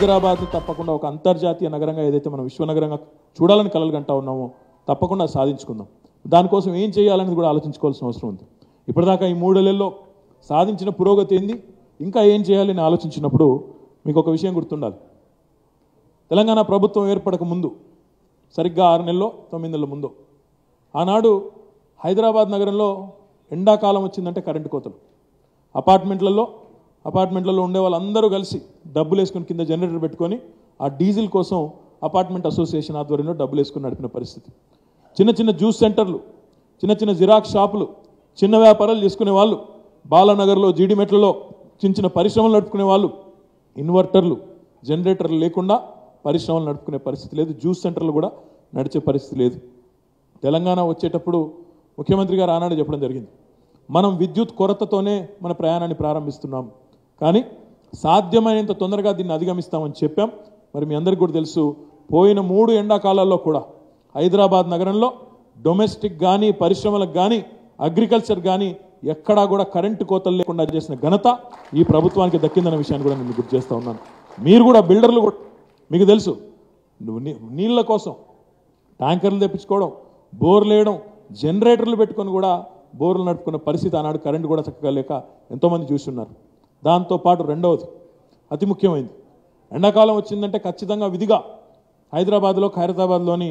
హైదరాబాద్ తప్పకుండా ఒక అంతర్జాతీయ నగరంగా ఏదైతే మనం విశ్వనగరంగా చూడాలని కలలు కంటా ఉన్నామో తప్పకుండా సాధించుకుందాం దానికోసం ఏం చేయాలనేది కూడా ఆలోచించుకోవాల్సిన అవసరం ఉంది ఇప్పటిదాకా ఈ మూడేళ్లలో సాధించిన పురోగతి ఏంది ఇంకా ఏం చేయాలని ఆలోచించినప్పుడు మీకు ఒక విషయం గుర్తుండాలి తెలంగాణ ప్రభుత్వం ఏర్పడక ముందు సరిగ్గా ఆరు నెలలో తొమ్మిది నెలల ముందు ఆనాడు హైదరాబాద్ నగరంలో ఎండాకాలం వచ్చిందంటే కరెంటు కోతలు అపార్ట్మెంట్లలో అపార్ట్మెంట్లలో ఉండే వాళ్ళందరూ కలిసి డబ్బులు వేసుకుని కింద జనరేటర్ పెట్టుకొని ఆ డీజిల్ కోసం అపార్ట్మెంట్ అసోసియేషన్ ఆధ్వర్యంలో డబ్బులు వేసుకుని నడిపిన పరిస్థితి చిన్న చిన్న జ్యూస్ సెంటర్లు చిన్న చిన్న జిరాక్స్ షాపులు చిన్న వ్యాపారాలు చేసుకునే వాళ్ళు బాలానగర్లో జీడిమెట్లలో చిన్న చిన్న పరిశ్రమలు నడుపుకునే వాళ్ళు ఇన్వర్టర్లు జనరేటర్లు లేకుండా పరిశ్రమలు నడుపుకునే పరిస్థితి లేదు జ్యూస్ సెంటర్లు కూడా నడిచే పరిస్థితి లేదు తెలంగాణ వచ్చేటప్పుడు ముఖ్యమంత్రి గారు ఆనాడు చెప్పడం జరిగింది మనం విద్యుత్ కొరతతోనే మన ప్రయాణాన్ని ప్రారంభిస్తున్నాం కానీ సాధ్యమైనంత తొందరగా దీన్ని అధిగమిస్తామని చెప్పాం మరి మీ అందరికీ కూడా తెలుసు పోయిన మూడు ఎండాకాలాల్లో కూడా హైదరాబాద్ నగరంలో డొమెస్టిక్ కానీ పరిశ్రమలకు కానీ అగ్రికల్చర్ కానీ ఎక్కడా కూడా కరెంటు కోతలు లేకుండా చేసిన ఘనత ఈ ప్రభుత్వానికి దక్కిందన్న విషయాన్ని కూడా నేను గుర్తు చేస్తా ఉన్నాను మీరు కూడా బిల్డర్లు కూడా మీకు తెలుసు నువ్వు నీ- నీళ్ళ కోసం ట్యాంకర్లు తెప్పించుకోవడం బోర్లు వేయడం జనరేటర్లు పెట్టుకొని కూడా బోర్లు నడుపుకున్న పరిస్థితి ఆనాడు కరెంటు కూడా చక్కగా లేక ఎంతోమంది చూస్తున్నారు దాంతోపాటు రెండవది అతి ముఖ్యమైనది ఎండాకాలం వచ్చిందంటే ఖచ్చితంగా విధిగా హైదరాబాద్లో ఖైరతాబాద్లోని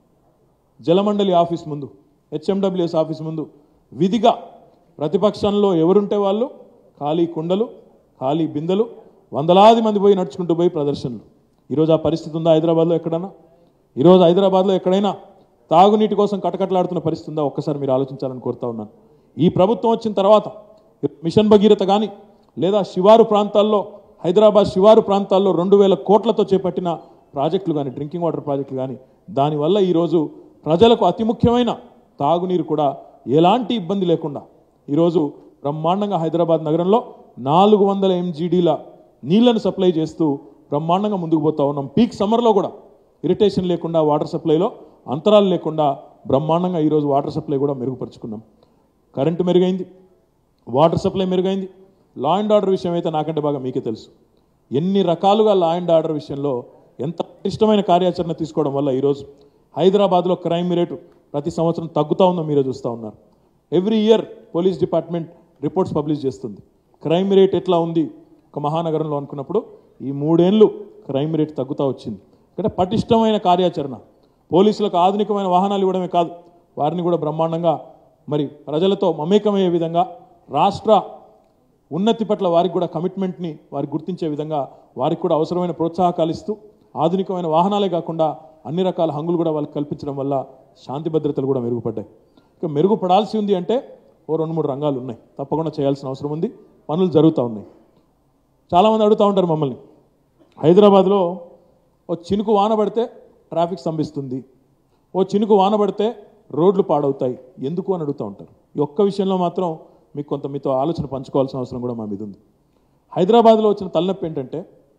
జలమండలి ఆఫీస్ ముందు హెచ్ఎండబ్ల్యూఎస్ ఆఫీస్ ముందు విధిగా ప్రతిపక్షంలో ఎవరుంటే వాళ్ళు ఖాళీ కుండలు ఖాళీ బిందెలు వందలాది మంది పోయి నడుచుకుంటూ పోయి ప్రదర్శనలు ఈరోజు ఆ పరిస్థితి ఉందా హైదరాబాద్లో ఎక్కడన్నా ఈరోజు హైదరాబాద్లో ఎక్కడైనా తాగునీటి కోసం కటకటలాడుతున్న పరిస్థితి ఉందా ఒక్కసారి మీరు ఆలోచించాలని కోరుతా ఉన్నాను ఈ ప్రభుత్వం వచ్చిన తర్వాత మిషన్ భగీరథ కానీ లేదా శివారు ప్రాంతాల్లో హైదరాబాద్ శివారు ప్రాంతాల్లో రెండు వేల కోట్లతో చేపట్టిన ప్రాజెక్టులు కానీ డ్రింకింగ్ వాటర్ ప్రాజెక్టులు కానీ దానివల్ల ఈరోజు ప్రజలకు అతి ముఖ్యమైన తాగునీరు కూడా ఎలాంటి ఇబ్బంది లేకుండా ఈరోజు బ్రహ్మాండంగా హైదరాబాద్ నగరంలో నాలుగు వందల ఎంజీడీల నీళ్లను సప్లై చేస్తూ బ్రహ్మాండంగా ముందుకు పోతా ఉన్నాం పీక్ సమ్మర్లో కూడా ఇరిటేషన్ లేకుండా వాటర్ సప్లైలో అంతరాలు లేకుండా బ్రహ్మాండంగా ఈరోజు వాటర్ సప్లై కూడా మెరుగుపరుచుకున్నాం కరెంటు మెరుగైంది వాటర్ సప్లై మెరుగైంది లా అండ్ ఆర్డర్ విషయం అయితే నాకంటే బాగా మీకే తెలుసు ఎన్ని రకాలుగా లా అండ్ ఆర్డర్ విషయంలో ఎంత ఇష్టమైన కార్యాచరణ తీసుకోవడం వల్ల ఈరోజు హైదరాబాద్లో క్రైమ్ రేటు ప్రతి సంవత్సరం తగ్గుతూ ఉందో మీరే చూస్తూ ఉన్నారు every year police department reports publish చేస్తుంది క్రైమ్ రేట్ ఎట్లా ఉంది ఒక మహానగరంలో అనుకున్నప్పుడు ఈ మూడేళ్ళు క్రైమ్ రేట్ తగ్గుతూ వచ్చింది ఇక్కడ పటిష్టమైన కార్యాచరణ పోలీసులకు ఆధునికమైన వాహనాలు ఇవ్వడమే కాదు వారిని కూడా బ్రహ్మాండంగా మరి ప్రజలతో మమేకమయ్యే విధంగా రాష్ట్ర ఉన్నతి పట్ల వారికి కూడా కమిట్మెంట్ని వారికి గుర్తించే విధంగా వారికి కూడా అవసరమైన ప్రోత్సాహకాలు ఇస్తూ ఆధునికమైన వాహనాలే కాకుండా అన్ని రకాల హంగులు కూడా వాళ్ళకి కల్పించడం వల్ల శాంతి భద్రతలు కూడా మెరుగుపడ్డాయి ఇక మెరుగుపడాల్సి ఉంది అంటే ఓ రెండు మూడు రంగాలు ఉన్నాయి తప్పకుండా చేయాల్సిన అవసరం ఉంది పనులు జరుగుతూ ఉన్నాయి చాలామంది అడుగుతూ ఉంటారు మమ్మల్ని హైదరాబాద్లో ఓ చినుకు వాన పడితే ట్రాఫిక్ స్తంభిస్తుంది ఓ చినుకు వాన పడితే రోడ్లు పాడవుతాయి ఎందుకు అని అడుగుతూ ఉంటారు ఈ ఒక్క విషయంలో మాత్రం మీకు కొంత మీతో ఆలోచన పంచుకోవాల్సిన అవసరం కూడా మా మీద ఉంది హైదరాబాద్లో వచ్చిన తలనొప్పి ఏంటంటే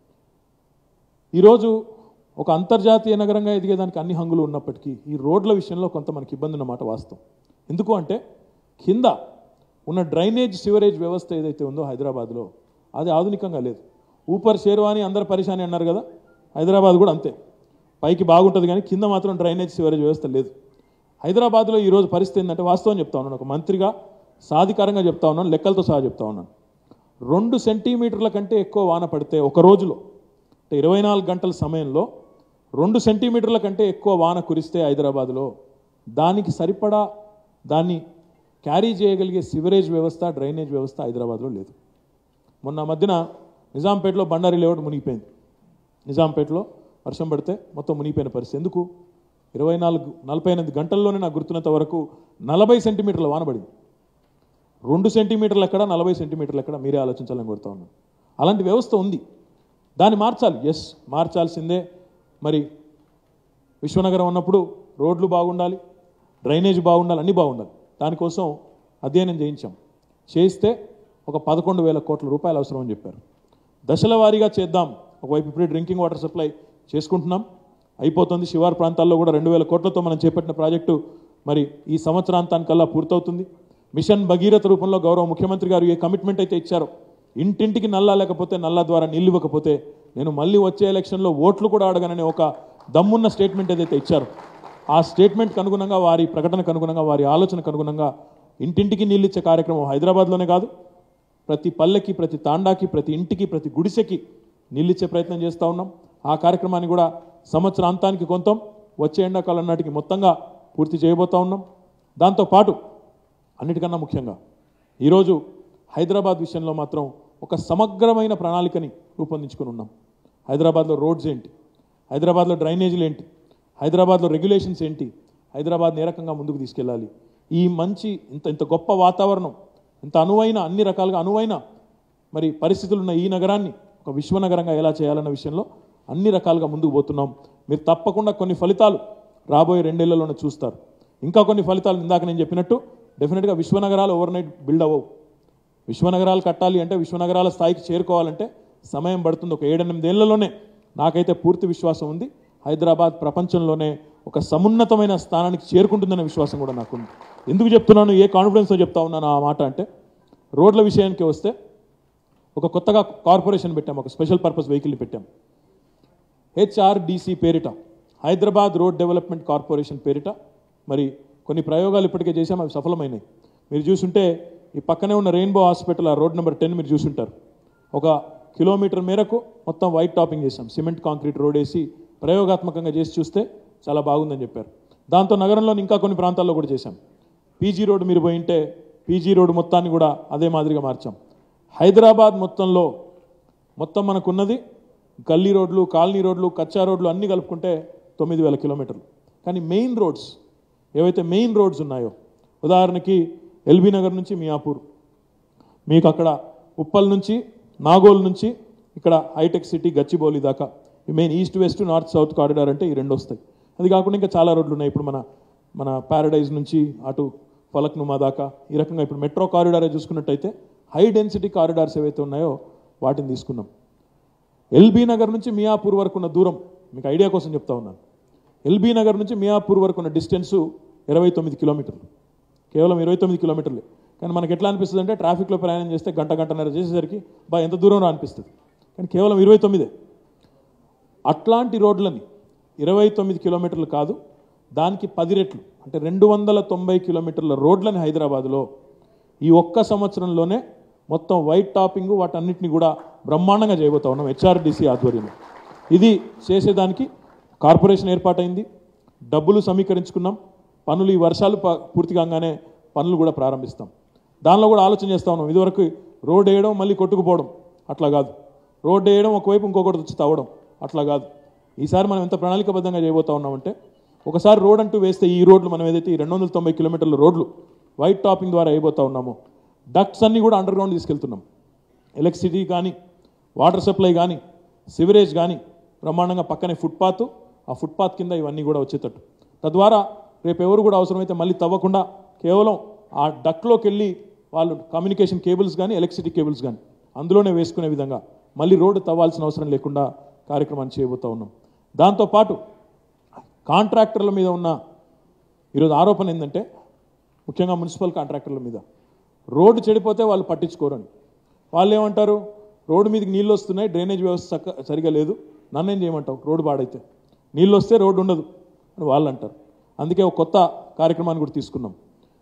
ఈరోజు ఒక అంతర్జాతీయ నగరంగా ఎదిగేదానికి అన్ని హంగులు ఉన్నప్పటికీ ఈ రోడ్ల విషయంలో కొంత మనకి ఇబ్బంది ఉన్నమాట వాస్తవం ఎందుకు అంటే కింద ఉన్న డ్రైనేజ్ సివరేజ్ వ్యవస్థ ఏదైతే ఉందో హైదరాబాద్లో అది ఆధునికంగా లేదు ఊపర్ షేర్వాని అందరు పరిశాని అన్నారు కదా హైదరాబాద్ కూడా అంతే పైకి బాగుంటుంది కానీ కింద మాత్రం డ్రైనేజ్ సివరేజ్ వ్యవస్థ లేదు హైదరాబాద్లో ఈరోజు పరిస్థితి ఏంటంటే వాస్తవం చెప్తా ఉన్నాను ఒక మంత్రిగా సాధికారంగా చెప్తా ఉన్నాను లెక్కలతో సహా చెప్తా ఉన్నాను రెండు సెంటీమీటర్ల కంటే ఎక్కువ వాన పడితే ఒక రోజులో అంటే ఇరవై నాలుగు గంటల సమయంలో రెండు సెంటీమీటర్ల కంటే ఎక్కువ వాన కురిస్తే హైదరాబాద్లో దానికి సరిపడా దాన్ని క్యారీ చేయగలిగే సివరేజ్ వ్యవస్థ డ్రైనేజ్ వ్యవస్థ హైదరాబాద్లో లేదు మొన్న మధ్యన నిజాంపేటలో బండారి లేఅవుట్ మునిగిపోయింది నిజాంపేటలో వర్షం పడితే మొత్తం మునిగిపోయిన పరిస్థితి ఎందుకు ఇరవై నాలుగు నలభై ఎనిమిది గంటల్లోనే నాకు గుర్తున్నంత వరకు నలభై సెంటీమీటర్ల వాన పడింది రెండు సెంటీమీటర్లు ఎక్కడ నలభై సెంటీమీటర్లు ఎక్కడ మీరే ఆలోచించాలని కోరుతా ఉన్నాను అలాంటి వ్యవస్థ ఉంది దాన్ని మార్చాలి ఎస్ మార్చాల్సిందే మరి విశ్వనగరం ఉన్నప్పుడు రోడ్లు బాగుండాలి డ్రైనేజ్ బాగుండాలి అన్నీ బాగుండాలి దానికోసం అధ్యయనం చేయించాం చేస్తే ఒక పదకొండు వేల కోట్ల రూపాయలు అవసరం అని చెప్పారు దశల వారీగా చేద్దాం ఒకవైపు ఇప్పుడే డ్రింకింగ్ వాటర్ సప్లై చేసుకుంటున్నాం అయిపోతుంది శివారు ప్రాంతాల్లో కూడా రెండు వేల కోట్లతో మనం చేపట్టిన ప్రాజెక్టు మరి ఈ సంవత్సరాంతానికల్లా పూర్తవుతుంది మిషన్ భగీరథ రూపంలో గౌరవ ముఖ్యమంత్రి గారు ఏ కమిట్మెంట్ అయితే ఇచ్చారో ఇంటింటికి నల్లా లేకపోతే నల్లా ద్వారా నీళ్ళు ఇవ్వకపోతే నేను మళ్ళీ వచ్చే ఎలక్షన్లో ఓట్లు కూడా అడగనని ఒక దమ్మున్న స్టేట్మెంట్ ఏదైతే ఇచ్చారో ఆ స్టేట్మెంట్కి అనుగుణంగా వారి ప్రకటనకు అనుగుణంగా వారి ఆలోచనకు అనుగుణంగా ఇంటింటికి నీళ్ళు ఇచ్చే కార్యక్రమం హైదరాబాద్లోనే కాదు ప్రతి పల్లెకి ప్రతి తాండాకి ప్రతి ఇంటికి ప్రతి గుడిసెకి నీళ్ళిచ్చే ప్రయత్నం చేస్తూ ఉన్నాం ఆ కార్యక్రమాన్ని కూడా సంవత్సరాంతానికి కొంత వచ్చే ఎండాకాలం నాటికి మొత్తంగా పూర్తి చేయబోతా ఉన్నాం దాంతోపాటు అన్నిటికన్నా ముఖ్యంగా ఈరోజు హైదరాబాద్ విషయంలో మాత్రం ఒక సమగ్రమైన ప్రణాళికని రూపొందించుకుని ఉన్నాం హైదరాబాద్లో రోడ్స్ ఏంటి హైదరాబాద్లో డ్రైనేజీలు ఏంటి హైదరాబాద్లో రెగ్యులేషన్స్ ఏంటి హైదరాబాద్ని ఏ రకంగా ముందుకు తీసుకెళ్ళాలి ఈ మంచి ఇంత ఇంత గొప్ప వాతావరణం ఇంత అనువైన అన్ని రకాలుగా అనువైన మరి పరిస్థితులున్న ఈ నగరాన్ని ఒక విశ్వనగరంగా ఎలా చేయాలన్న విషయంలో అన్ని రకాలుగా ముందుకు పోతున్నాం మీరు తప్పకుండా కొన్ని ఫలితాలు రాబోయే రెండేళ్లలోనే చూస్తారు ఇంకా కొన్ని ఫలితాలు ఇందాక నేను చెప్పినట్టు డెఫినెట్గా విశ్వనగరాలు ఓవర్ నైట్ బిల్డ్ అవ్వవు విశ్వనగరాలు కట్టాలి అంటే విశ్వనగరాల స్థాయికి చేరుకోవాలంటే సమయం పడుతుంది ఒక ఏడెనిమిదేళ్లలోనే నాకైతే పూర్తి విశ్వాసం ఉంది హైదరాబాద్ ప్రపంచంలోనే ఒక సమున్నతమైన స్థానానికి చేరుకుంటుందనే విశ్వాసం కూడా నాకుంది ఎందుకు చెప్తున్నాను ఏ కాన్ఫిడెన్స్తో చెప్తా ఉన్నాను ఆ మాట అంటే రోడ్ల విషయానికి వస్తే ఒక కొత్తగా కార్పొరేషన్ పెట్టాం ఒక స్పెషల్ పర్పస్ వెహికల్ని పెట్టాం హెచ్ఆర్డిసి పేరిట హైదరాబాద్ రోడ్ డెవలప్మెంట్ కార్పొరేషన్ పేరిట మరి కొన్ని ప్రయోగాలు ఇప్పటికే చేశాం అవి సఫలమైనాయి మీరు చూసుంటే ఈ పక్కనే ఉన్న రెయిన్బో హాస్పిటల్ ఆ రోడ్ నెంబర్ టెన్ మీరు చూసుంటారు ఒక కిలోమీటర్ మేరకు మొత్తం వైట్ టాపింగ్ చేశాం సిమెంట్ కాంక్రీట్ రోడ్ వేసి ప్రయోగాత్మకంగా చేసి చూస్తే చాలా బాగుందని చెప్పారు దాంతో నగరంలోని ఇంకా కొన్ని ప్రాంతాల్లో కూడా చేశాం పీజీ రోడ్ మీరు పోయింటే పీజీ రోడ్ మొత్తాన్ని కూడా అదే మాదిరిగా మార్చాం హైదరాబాద్ మొత్తంలో మొత్తం మనకున్నది గల్లీ రోడ్లు కాలనీ రోడ్లు కచ్చా రోడ్లు అన్నీ కలుపుకుంటే తొమ్మిది వేల కిలోమీటర్లు కానీ మెయిన్ రోడ్స్ ఏవైతే మెయిన్ రోడ్స్ ఉన్నాయో ఉదాహరణకి ఎల్బీ నగర్ నుంచి మియాపూర్ మీకు అక్కడ ఉప్పల్ నుంచి నాగోల్ నుంచి ఇక్కడ హైటెక్ సిటీ గచ్చిబౌలి దాకా ఈ main east west north south corridor అంటే ఈ రెండు వస్తాయి అది కాకుండా ఇంకా చాలా రోడ్లు ఉన్నాయి ఇప్పుడు మన మన ప్యారడైజ్ నుంచి అటు ఫలక్నుమా దాకా ఈ రకంగా ఇప్పుడు మెట్రో కారిడారే చూసుకున్నట్టయితే హై డెన్సిటీ కారిడార్స్ ఏవైతే ఉన్నాయో వాటిని తీసుకున్నాం ఎల్బీ నగర్ నుంచి మియాపూర్ వరకు ఉన్న దూరం మీకు ఐడియా కోసం చెప్తా ఉన్నాను ఎల్బీ నగర్ నుంచి మియాపూర్ వరకు ఉన్న డిస్టెన్సు ఇరవై తొమ్మిది కిలోమీటర్లు కేవలం ఇరవై తొమ్మిది కిలోమీటర్లే కానీ మనకి ఎట్లా అనిపిస్తుంది అంటే ట్రాఫిక్లో ప్రయాణం చేస్తే గంట గంటన్నర చేసేసరికి బా ఎంత దూరం రా అనిపిస్తుంది కానీ కేవలం ఇరవై తొమ్మిదే అట్లాంటి రోడ్లని ఇరవై తొమ్మిది కిలోమీటర్లు కాదు దానికి పది రెట్లు అంటే రెండు వందల తొంభై కిలోమీటర్ల రోడ్లని హైదరాబాద్లో ఈ ఒక్క సంవత్సరంలోనే మొత్తం వైట్ టాపింగ్ వాటన్నిటిని కూడా బ్రహ్మాండంగా చేయబోతా ఉన్నాం హెచ్ఆర్డిసి ఆధ్వర్యంలో ఇది చేసేదానికి కార్పొరేషన్ ఏర్పాటైంది డబ్బులు సమీకరించుకున్నాం పనులు ఈ వర్షాలు ప- పూర్తి కాగానే పనులు కూడా ప్రారంభిస్తాం దానిలో కూడా ఆలోచన చేస్తా ఉన్నాం ఇదివరకు రోడ్ వేయడం మళ్ళీ కొట్టుకుపోవడం అట్లా కాదు రోడ్ వేయడం ఒకవైపు ఇంకొకటి వచ్చి తవ్వడం అట్లా కాదు ఈసారి మనం ఎంత ప్రణాళికబద్ధంగా చేయబోతా ఉన్నామంటే ఒకసారి రోడ్ అంటూ వేస్తే ఈ రోడ్లు మనం ఏదైతే ఈ రెండు వందల తొంభై కిలోమీటర్ల రోడ్లు వైట్ టాపింగ్ ద్వారా వేయబోతా ఉన్నామో డక్ట్స్ అన్ని కూడా అండర్ గ్రౌండ్ తీసుకెళ్తున్నాం ఎలక్ట్రిసిటీ కానీ వాటర్ సప్లై కానీ సివరేజ్ కానీ బ్రహ్మాండంగా పక్కనే ఫుట్పాత్ ఆ ఫుట్పాత్ కింద ఇవన్నీ కూడా వచ్చేటట్టు తద్వారా రేపు ఎవరు కూడా అవసరమైతే మళ్ళీ తవ్వకుండా కేవలం ఆ డక్లోకి వెళ్ళి వాళ్ళు కమ్యూనికేషన్ కేబుల్స్ కానీ ఎలక్ట్రిసిటీ కేబుల్స్ కానీ అందులోనే వేసుకునే విధంగా మళ్ళీ రోడ్డు తవ్వాల్సిన అవసరం లేకుండా కార్యక్రమాన్ని చేయబోతా ఉన్నాం దాంతోపాటు కాంట్రాక్టర్ల మీద ఉన్న ఈరోజు ఆరోపణ ఏంటంటే ముఖ్యంగా మున్సిపల్ కాంట్రాక్టర్ల మీద రోడ్డు చెడిపోతే వాళ్ళు పట్టించుకోరని వాళ్ళు ఏమంటారు రోడ్డు మీదకి నీళ్ళు వస్తున్నాయి డ్రైనేజ్ వ్యవస్థ చక్క సరిగా లేదు నన్నేం చేయమంటావు రోడ్డు పాడైతే నీళ్ళు వస్తే రోడ్డు ఉండదు అని వాళ్ళు అంటారు అందుకే ఒక కొత్త కార్యక్రమాన్ని కూడా తీసుకున్నాం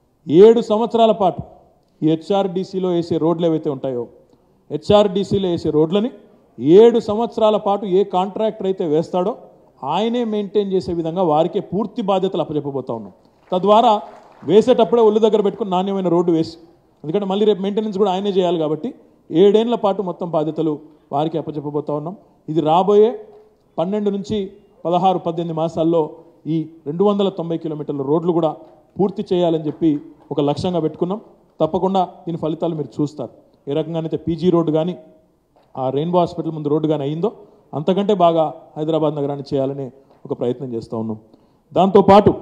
ఏడు సంవత్సరాల పాటు ఈ హెచ్ఆర్డీసీలో వేసే రోడ్లు ఏవైతే ఉంటాయో హెచ్ఆర్డీసీలో వేసే రోడ్లని ఏడు సంవత్సరాల పాటు ఏ కాంట్రాక్టర్ అయితే వేస్తాడో ఆయనే మెయింటైన్ చేసే విధంగా వారికే పూర్తి బాధ్యతలు అప్పచెప్పబోతా ఉన్నాం తద్వారా వేసేటప్పుడే ఒళ్ళు దగ్గర పెట్టుకుని నాణ్యమైన రోడ్డు వేసి ఎందుకంటే మళ్ళీ రేపు మెయింటెనెన్స్ కూడా ఆయనే చేయాలి కాబట్టి ఏడేళ్ల పాటు మొత్తం బాధ్యతలు వారికి అప్పచెప్పబోతా ఉన్నాం ఇది రాబోయే పన్నెండు నుంచి పదహారు పద్దెనిమిది మాసాల్లో ఈ రెండు వందల తొంభై కిలోమీటర్ల రోడ్లు కూడా పూర్తి చేయాలని చెప్పి ఒక లక్ష్యంగా పెట్టుకున్నాం తప్పకుండా దీని ఫలితాలు మీరు చూస్తారు ఏ రకంగానైతే పీజీ రోడ్డు కానీ ఆ రెయిన్బో హాస్పిటల్ ముందు రోడ్డు కానీ అయిందో అంతకంటే బాగా హైదరాబాద్ నగరాన్ని చేయాలనే ఒక ప్రయత్నం చేస్తూ ఉన్నాం దాంతోపాటు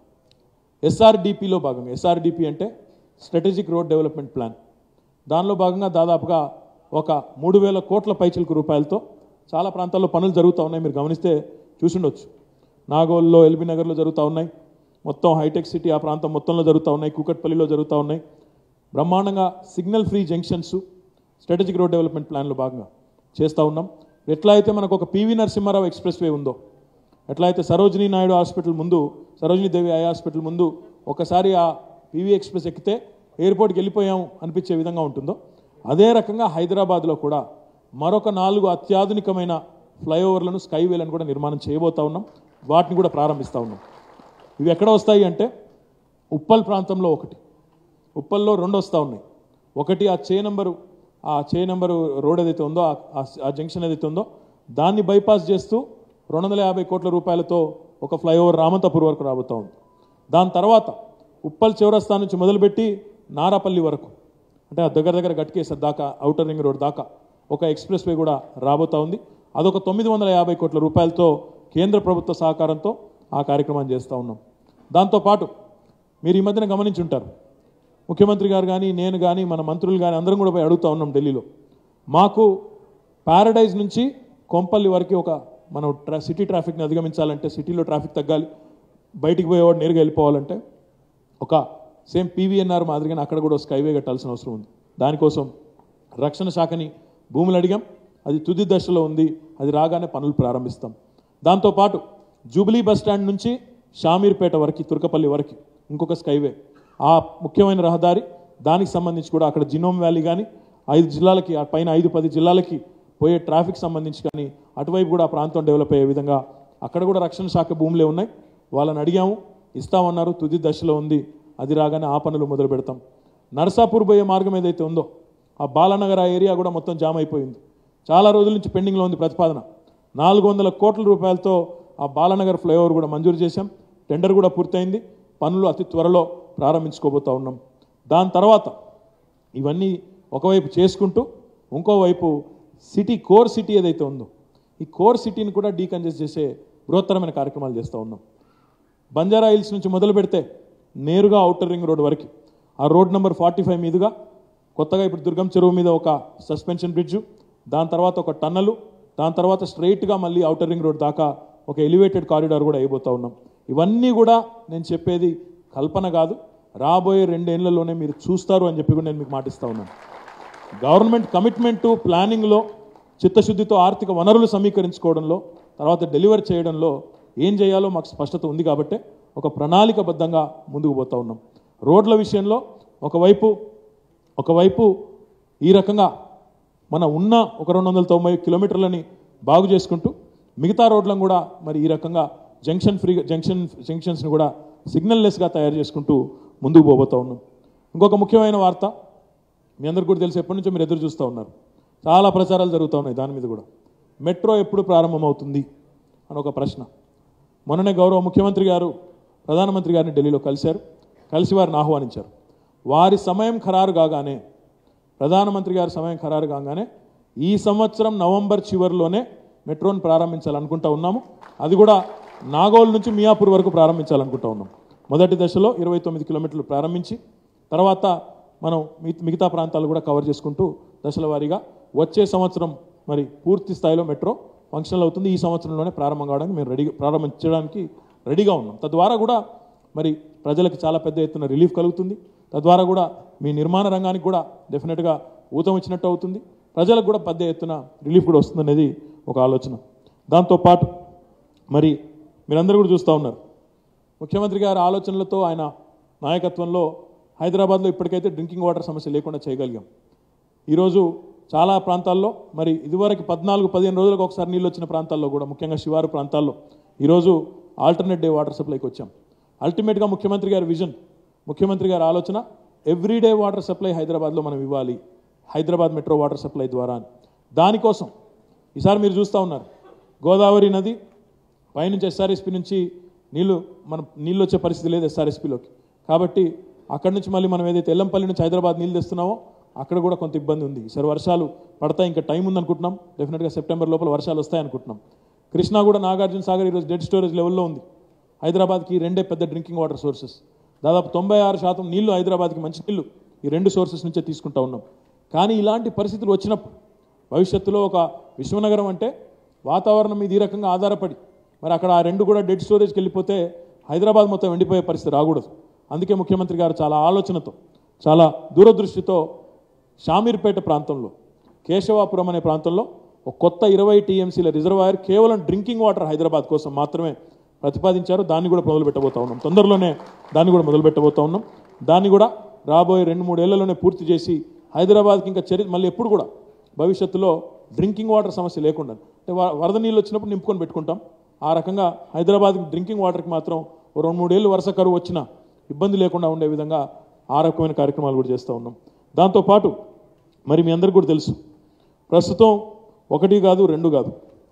ఎస్ఆర్డిపిలో భాగంగా ఎస్ఆర్డిపి అంటే స్ట్రాటజిక్ రోడ్ డెవలప్మెంట్ ప్లాన్ దానిలో భాగంగా దాదాపుగా ఒక మూడు వేల కోట్ల పైచిలకు రూపాయలతో చాలా ప్రాంతాల్లో పనులు జరుగుతూ ఉన్నాయి మీరు గమనిస్తే చూసిండొచ్చు నాగోల్లో ఎల్బీ నగర్లో జరుగుతూ ఉన్నాయి మొత్తం హైటెక్ సిటీ ఆ ప్రాంతం మొత్తంలో జరుగుతూ ఉన్నాయి కూకట్పల్లిలో జరుగుతూ ఉన్నాయి బ్రహ్మాండంగా signal free junctions strategic road development ప్లాన్లో భాగంగా చేస్తూ ఉన్నాం ఎట్లా అయితే మనకు ఒక పివి నరసింహారావు ఎక్స్ప్రెస్ వే ఉందో ఎట్లా అయితే సరోజినీ నాయుడు హాస్పిటల్ ముందు సరోజినీ దేవి ఐ హాస్పిటల్ ముందు ఒకసారి ఆ పివి ఎక్స్ప్రెస్ ఎక్కితే ఎయిర్పోర్ట్కి వెళ్ళిపోయాం అనిపించే విధంగా ఉంటుందో అదే రకంగా హైదరాబాద్లో కూడా మరొక నాలుగు అత్యాధునికమైన ఫ్లైఓవర్లను స్కైవేలను కూడా నిర్మాణం చేయబోతా ఉన్నాం వాటిని కూడా ప్రారంభిస్తూ ఉన్నాం ఇవి ఎక్కడ వస్తాయి అంటే ఉప్పల్ ప్రాంతంలో ఒకటి ఉప్పల్లో రెండు వస్తూ ఉన్నాయి ఒకటి ఆ చే నెంబరు ఆ చే నెంబరు రోడ్ ఏదైతే ఉందో ఆ- ఆ- ఆ జంక్షన్ ఏదైతే ఉందో దాన్ని బైపాస్ చేస్తూ రెండు వందల యాభై కోట్ల రూపాయలతో ఒక ఫ్లైఓవర్ రామంతపూర్ వరకు రాబోతా ఉంది దాని తర్వాత ఉప్పల్ చౌరస్తా నుంచి మొదలుపెట్టి నారాపల్లి వరకు అంటే ఆ దగ్గర దగ్గర గట్కేసర్ దాకా ఔటర్ రింగ్ రోడ్ దాకా ఒక ఎక్స్ప్రెస్ వే కూడా రాబోతా ఉంది అదొక తొమ్మిది వందల యాభై కోట్ల రూపాయలతో కేంద్ర ప్రభుత్వ సహకారంతో ఆ కార్యక్రమాన్ని చేస్తూ ఉన్నాం దాంతోపాటు మీరు ఈ మధ్యన గమనించుంటారు ముఖ్యమంత్రి గారు కానీ నేను కానీ మన మంత్రులు కానీ అందరం కూడా పోయి అడుగుతా ఉన్నాం ఢిల్లీలో మాకు ప్యారడైజ్ నుంచి కొంపల్లి వరకు ఒక మనం ట్రా సిటీ ట్రాఫిక్ని అధిగమించాలంటే సిటీలో ట్రాఫిక్ తగ్గాలి బయటికి పోయేవాడు నేరుగా వెళ్ళిపోవాలంటే ఒక సేమ్ పీవీఎన్ఆర్ మాదిరిగానే అక్కడ కూడా స్కైవే కట్టాల్సిన అవసరం ఉంది దానికోసం రక్షణ శాఖని భూములు అడిగాం అది తుది దశలో ఉంది అది రాగానే పనులు ప్రారంభిస్తాం దాంతోపాటు జూబ్లీ బస్ స్టాండ్ నుంచి షామీర్పేట వరకు తుర్కపల్లి వరకు ఇంకొక స్కైవే ఆ ముఖ్యమైన రహదారి దానికి సంబంధించి కూడా అక్కడ జినోమ్ వ్యాలీ కానీ ఐదు జిల్లాలకి ఆ పైన ఐదు పది జిల్లాలకి పోయే ట్రాఫిక్ సంబంధించి కానీ అటువైపు కూడా ఆ ప్రాంతం డెవలప్ అయ్యే విధంగా అక్కడ కూడా రక్షణ శాఖ భూములే ఉన్నాయి వాళ్ళని అడిగాము ఇస్తామన్నారు తుది దశలో ఉంది అది రాగానే ఆ పనులు మొదలు పెడతాం నర్సాపూర్ పోయే మార్గం ఏదైతే ఉందో ఆ బాలనగర్ ఆ ఏరియా కూడా మొత్తం జామ్ అయిపోయింది చాలా రోజుల నుంచి పెండింగ్లో ఉంది ప్రతిపాదన నాలుగు వందల కోట్ల రూపాయలతో ఆ బాలనగర్ ఫ్లైఓవర్ కూడా మంజూరు చేశాం టెండర్ కూడా పూర్తయింది పనులు అతి త్వరలో ప్రారంభించుకోబోతా ఉన్నాం దాని తర్వాత ఇవన్నీ ఒకవైపు చేసుకుంటూ ఇంకోవైపు సిటీ కోర్ సిటీ ఏదైతే ఉందో ఈ కోర్ సిటీని కూడా డీకంజెస్ట్ చేసే బృహత్తరమైన కార్యక్రమాలు చేస్తూ ఉన్నాం బంజారా హిల్స్ నుంచి మొదలు పెడితే నేరుగా ఔటర్ రింగ్ రోడ్ వరకు ఆ రోడ్ నెంబర్ ఫార్టీ ఫైవ్ మీదుగా కొత్తగా ఇప్పుడు దుర్గం చెరువు మీద ఒక సస్పెన్షన్ బ్రిడ్జు దాని తర్వాత ఒక టన్నలు దాని తర్వాత స్ట్రైట్గా మళ్ళీ ఔటర్ రింగ్ రోడ్ దాకా ఒక ఎలివేటెడ్ కారిడార్ కూడా అయిపోతూ ఉన్నాం ఇవన్నీ కూడా నేను చెప్పేది కల్పన కాదు రాబోయే రెండేళ్లలోనే మీరు చూస్తారు అని చెప్పి కూడా నేను మీకు మాటిస్తా ఉన్నాను గవర్నమెంట్ కమిట్మెంట్ ప్లానింగ్లో చిత్తశుద్ధితో ఆర్థిక వనరులు సమీకరించుకోవడంలో తర్వాత డెలివర్ చేయడంలో ఏం చేయాలో మాకు స్పష్టత ఉంది కాబట్టి ఒక ప్రణాళికబద్ధంగా ముందుకు పోతా ఉన్నాం రోడ్ల విషయంలో ఒకవైపు ఒకవైపు ఈ రకంగా మన ఉన్న ఒక రెండు వందల తొంభై కిలోమీటర్లని బాగు చేసుకుంటూ మిగతా రోడ్లను కూడా మరి ఈ రకంగా జంక్షన్ ఫ్రీ జంక్షన్ జంక్షన్స్ని కూడా సిగ్నల్లెస్గా తయారు చేసుకుంటూ ముందుకు పోబోతా ఉన్నాం ఇంకొక ముఖ్యమైన వార్త మీ అందరికీ కూడా తెలిసి ఎప్పటి నుంచో మీరు ఎదురు చూస్తూ ఉన్నారు చాలా ప్రచారాలు జరుగుతూ ఉన్నాయి దాని మీద కూడా మెట్రో ఎప్పుడు ప్రారంభమవుతుంది అని ఒక ప్రశ్న మొన్ననే గౌరవ ముఖ్యమంత్రి గారు ప్రధానమంత్రి గారిని ఢిల్లీలో కలిశారు కలిసి వారిని ఆహ్వానించారు వారి సమయం ఖరారు కాగానే ప్రధానమంత్రి గారి సమయం ఖరారు కాగానే ఈ సంవత్సరం నవంబర్ చివరిలోనే మెట్రోని ప్రారంభించాలనుకుంటా ఉన్నాము అది కూడా నాగోల్ నుంచి మియాపూర్ వరకు ప్రారంభించాలనుకుంటా ఉన్నాం మొదటి దశలో ఇరవై తొమ్మిది కిలోమీటర్లు ప్రారంభించి తర్వాత మనం మిగ- మిగతా ప్రాంతాలు కూడా కవర్ చేసుకుంటూ దశల వారీగా వచ్చే సంవత్సరం మరి పూర్తి స్థాయిలో మెట్రో ఫంక్షనల్ అవుతుంది ఈ సంవత్సరంలోనే ప్రారంభం కావడానికి మేము రెడీ ప్రారంభించడానికి రెడీగా ఉన్నాం తద్వారా కూడా మరి ప్రజలకు చాలా పెద్ద ఎత్తున రిలీఫ్ కలుగుతుంది తద్వారా కూడా మీ నిర్మాణ రంగానికి కూడా డెఫినెట్గా ఊతం ఇచ్చినట్టు అవుతుంది ప్రజలకు కూడా పెద్ద ఎత్తున రిలీఫ్ కూడా వస్తుందనేది ఒక ఆలోచన దాంతోపాటు మరి మీరందరూ కూడా చూస్తూ ఉన్నారు ముఖ్యమంత్రి గారి ఆలోచనలతో ఆయన నాయకత్వంలో హైదరాబాద్లో ఇప్పటికైతే డ్రింకింగ్ వాటర్ సమస్య లేకుండా చేయగలిగాం ఈరోజు చాలా ప్రాంతాల్లో మరి ఇదివరకు పద్నాలుగు పదిహేను రోజులకు ఒకసారి నీళ్ళు వచ్చిన ప్రాంతాల్లో కూడా ముఖ్యంగా శివారు ప్రాంతాల్లో ఈరోజు ఆల్టర్నేట్ డే వాటర్ సప్లైకి వచ్చాం అల్టిమేట్గా ముఖ్యమంత్రి గారి విజన్ ముఖ్యమంత్రి గారి ఆలోచన ఎవ్రీడే వాటర్ సప్లై హైదరాబాద్లో మనం ఇవ్వాలి హైదరాబాద్ మెట్రో వాటర్ సప్లై ద్వారా అని దానికోసం ఈసారి మీరు చూస్తూ ఉన్నారు గోదావరి నది పైనుంచి ఎస్ఆర్ఎస్పి నుంచి నీళ్లు మనం నీళ్ళు వచ్చే పరిస్థితి లేదు ఎస్ఆర్ఎస్పిలోకి కాబట్టి అక్కడి నుంచి మళ్ళీ మనం ఏదైతే ఎల్లంపల్లి నుంచి హైదరాబాద్ నీళ్ళు తెస్తున్నామో అక్కడ కూడా కొంత ఇబ్బంది ఉంది సరే వర్షాలు పడతాయి ఇంకా టైం ఉందనుకుంటున్నాం డెఫినెట్గా సెప్టెంబర్ లోపల వర్షాలు వస్తాయి అనుకుంటున్నాం కృష్ణా కూడా నాగార్జున సాగర్ ఈరోజు డెడ్ స్టోరేజ్ లెవెల్లో ఉంది హైదరాబాద్కి రెండే పెద్ద డ్రింకింగ్ వాటర్ సోర్సెస్ దాదాపు తొంభై ఆరు శాతం నీళ్లు హైదరాబాద్కి మంచి నీళ్లు ఈ రెండు సోర్సెస్ నుంచే తీసుకుంటా ఉన్నాం కానీ ఇలాంటి పరిస్థితులు వచ్చినప్పుడు భవిష్యత్తులో ఒక విశ్వనగరం అంటే వాతావరణం మీద ఈ రకంగా ఆధారపడి మరి అక్కడ ఆ రెండు కూడా డెడ్ స్టోరేజ్కి వెళ్ళిపోతే హైదరాబాద్ మొత్తం ఎండిపోయే పరిస్థితి రాకూడదు అందుకే ముఖ్యమంత్రి గారు చాలా ఆలోచనతో చాలా దూరదృష్టితో షామీర్పేట ప్రాంతంలో కేశవాపురం అనే ప్రాంతంలో ఒక కొత్త ఇరవై టీఎంసీల రిజర్వాయర్ కేవలం డ్రింకింగ్ వాటర్ హైదరాబాద్ కోసం మాత్రమే ప్రతిపాదించారు దాన్ని కూడా మొదలు పెట్టబోతా ఉన్నాం తొందరలోనే దాన్ని కూడా మొదలు పెట్టబోతా ఉన్నాం దాన్ని కూడా రాబోయే రెండు మూడేళ్లలోనే పూర్తి చేసి హైదరాబాద్కి ఇంకా చరి మళ్ళీ ఎప్పుడు కూడా భవిష్యత్తులో డ్రింకింగ్ వాటర్ సమస్య లేకుండా అంటే వ- వరద నీళ్ళు వచ్చినప్పుడు నింపుకొని పెట్టుకుంటాం ఆ రకంగా హైదరాబాద్కి డ్రింకింగ్ వాటర్కి మాత్రం ఓ రెండు మూడేళ్ళు వరుస కరువు వచ్చినా ఇబ్బంది లేకుండా ఉండే విధంగా ఆ రకమైన కార్యక్రమాలు కూడా చేస్తూ ఉన్నాం దాంతోపాటు మరి మీ అందరికీ కూడా తెలుసు ప్రస్తుతం ఒకటి కాదు రెండు కాదు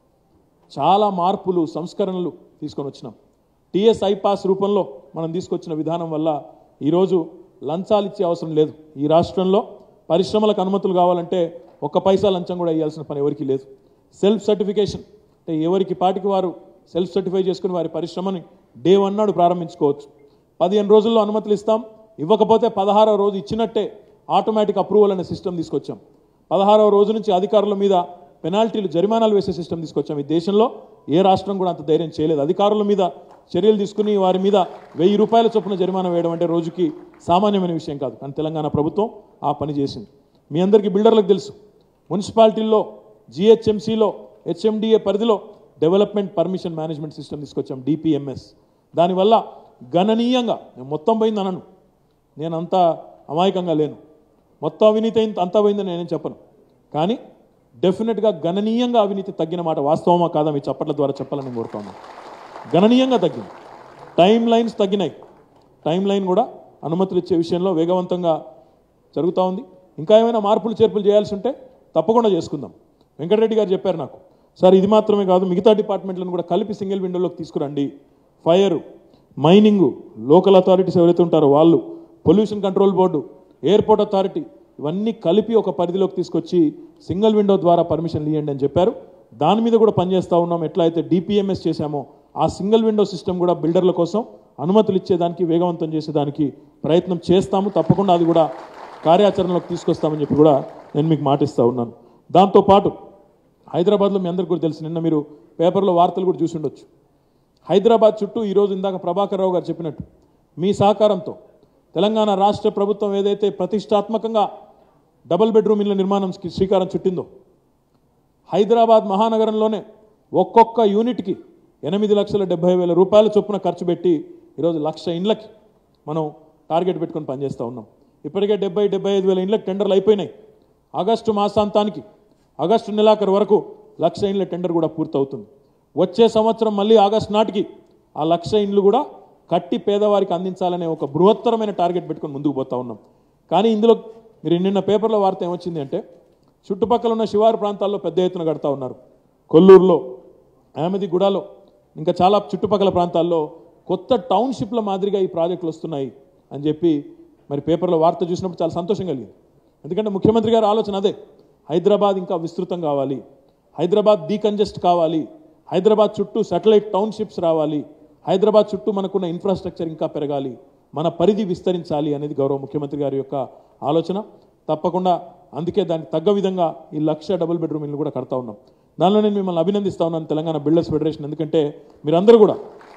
చాలా మార్పులు సంస్కరణలు తీసుకొని వచ్చినాం టీఎస్ ఐపాస్ రూపంలో మనం తీసుకొచ్చిన విధానం వల్ల ఈరోజు లంచాలు ఇచ్చే అవసరం లేదు ఈ రాష్ట్రంలో పరిశ్రమలకు అనుమతులు కావాలంటే ఒక్క పైసా లంచం కూడా ఇవ్వాల్సిన పని ఎవరికీ లేదు సెల్ఫ్ సర్టిఫికేషన్ అంటే ఎవరికి పాటికి వారు సెల్ఫ్ సర్టిఫై చేసుకుని వారి పరిశ్రమని డే వన్ నాడు ప్రారంభించుకోవచ్చు పదిహేను రోజుల్లో అనుమతులు ఇస్తాం ఇవ్వకపోతే పదహారవ రోజు ఇచ్చినట్టే ఆటోమేటిక్ అప్రూవల్ అనే సిస్టమ్ తీసుకొచ్చాం పదహారవ రోజు నుంచి అధికారుల మీద పెనాల్టీలు జరిమానాలు వేసే సిస్టమ్ తీసుకొచ్చాం ఈ దేశంలో ఏ రాష్ట్రం కూడా అంత ధైర్యం చేయలేదు అధికారుల మీద చర్యలు తీసుకుని వారి మీద వెయ్యి రూపాయల చొప్పున జరిమానా వేయడం అంటే రోజుకి సామాన్యమైన విషయం కాదు కానీ తెలంగాణ ప్రభుత్వం ఆ పని చేసింది మీ అందరికీ బిల్డర్లకు తెలుసు మున్సిపాలిటీల్లో జిహెచ్ఎంసీలో హెచ్ఎండిఏ పరిధిలో డెవలప్మెంట్ పర్మిషన్ మేనేజ్మెంట్ సిస్టమ్ తీసుకొచ్చాం డిపిఎంఎస్ దానివల్ల గణనీయంగా నేను మొత్తం పోయింది అనను నేను అంత అమాయకంగా లేను మొత్తం అవినీతి అయింది అంతా పోయిందని నేనేం చెప్పను కానీ డెఫినెట్గా గణనీయంగా అవినీతి తగ్గిన మాట వాస్తవమా కాదా మీ చప్పట్ల ద్వారా చెప్పాలని నేను కోరుతా ఉన్నాను గణనీయంగా తగ్గింది టైం లైన్స్ తగ్గినాయి టైం లైన్ కూడా అనుమతులు ఇచ్చే విషయంలో వేగవంతంగా జరుగుతూ ఉంది ఇంకా ఏమైనా మార్పులు చేర్పులు చేయాల్సి ఉంటే తప్పకుండా చేసుకుందాం వెంకటరెడ్డి గారు చెప్పారు నాకు సార్ ఇది మాత్రమే కాదు మిగతా డిపార్ట్మెంట్లను కూడా కలిపి సింగిల్ విండోలోకి తీసుకురండి ఫైర్ మైనింగ్ లోకల్ అథారిటీస్ ఎవరైతే ఉంటారో వాళ్ళు pollution control board airport authority ఇవన్నీ కలిపి ఒక పరిధిలోకి తీసుకొచ్చి సింగిల్ విండో ద్వారా పర్మిషన్లు ఇవ్వండి అని చెప్పారు దాని మీద కూడా పనిచేస్తూ ఉన్నాం ఎట్లా అయితే డిపిఎంఎస్ చేశామో ఆ సింగిల్ విండో సిస్టమ్ కూడా బిల్డర్ల కోసం అనుమతులు ఇచ్చేదానికి వేగవంతం చేసేదానికి ప్రయత్నం చేస్తాము తప్పకుండా అది కూడా కార్యాచరణలోకి తీసుకొస్తామని చెప్పి కూడా నేను మీకు మాటిస్తూ ఉన్నాను దాంతోపాటు హైదరాబాద్లో మీ అందరికీ కూడా తెలుసు నిన్న మీరు పేపర్లో వార్తలు కూడా చూసి ఉండొచ్చు హైదరాబాద్ చుట్టూ ఈరోజు ఇందాక ప్రభాకర్ రావు గారు చెప్పినట్టు మీ సహకారంతో తెలంగాణ రాష్ట్ర ప్రభుత్వం ఏదైతే ప్రతిష్టాత్మకంగా డబుల్ బెడ్రూమ్ ఇళ్ల నిర్మాణంకి శ్రీకారం చుట్టిందో హైదరాబాద్ మహానగరంలోనే ఒక్కొక్క యూనిట్కి ఎనిమిది లక్షల డెబ్బై వేల రూపాయల చొప్పున ఖర్చు పెట్టి ఈరోజు లక్ష ఇండ్లకి మనం టార్గెట్ పెట్టుకొని పనిచేస్తూ ఉన్నాం ఇప్పటికే డెబ్బై డెబ్బై ఐదు వేల ఇండ్లకు టెండర్లు అయిపోయినాయి ఆగస్టు మాసాంతానికి ఆగస్టు నెలాఖరు వరకు లక్ష ఇండ్ల టెండర్ కూడా పూర్తవుతుంది వచ్చే సంవత్సరం మళ్ళీ ఆగస్టు నాటికి ఆ లక్ష ఇండ్లు కూడా కట్టి పేదవారికి అందించాలనే ఒక బృహత్తరమైన టార్గెట్ పెట్టుకొని ముందుకు పోతా ఉన్నాం కానీ ఇందులో మీరు నిన్న పేపర్లో వార్త ఏమొచ్చింది అంటే చుట్టుపక్కల ఉన్న శివారు ప్రాంతాల్లో పెద్ద ఎత్తున కడతా ఉన్నారు కొల్లూరులో అహ్మదిగూడలో ఇంకా చాలా చుట్టుపక్కల ప్రాంతాల్లో కొత్త టౌన్షిప్ల మాదిరిగా ఈ ప్రాజెక్టులు వస్తున్నాయి అని చెప్పి మరి పేపర్లో వార్త చూసినప్పుడు చాలా సంతోషం కలిగింది ఎందుకంటే ముఖ్యమంత్రి గారి ఆలోచన అదే హైదరాబాద్ ఇంకా విస్తృతం కావాలి హైదరాబాద్ డీకంజెస్ట్ కావాలి హైదరాబాద్ చుట్టూ సాటిలైట్ టౌన్షిప్స్ రావాలి హైదరాబాద్ చుట్టూ మనకున్న ఇన్ఫ్రాస్ట్రక్చర్ ఇంకా పెరగాలి మన పరిధి విస్తరించాలి అనేది గౌరవ ముఖ్యమంత్రి గారి యొక్క ఆలోచన తప్పకుండా అందుకే దానికి తగ్గ విధంగా ఈ లక్ష డబుల్ బెడ్రూమ్ ఇల్లు కూడా కడతా ఉన్నాం దానిలో నేను మిమ్మల్ని అభినందిస్తా ఉన్నాను తెలంగాణ బిల్డర్స్ ఫెడరేషన్ ఎందుకంటే మీరందరూ కూడా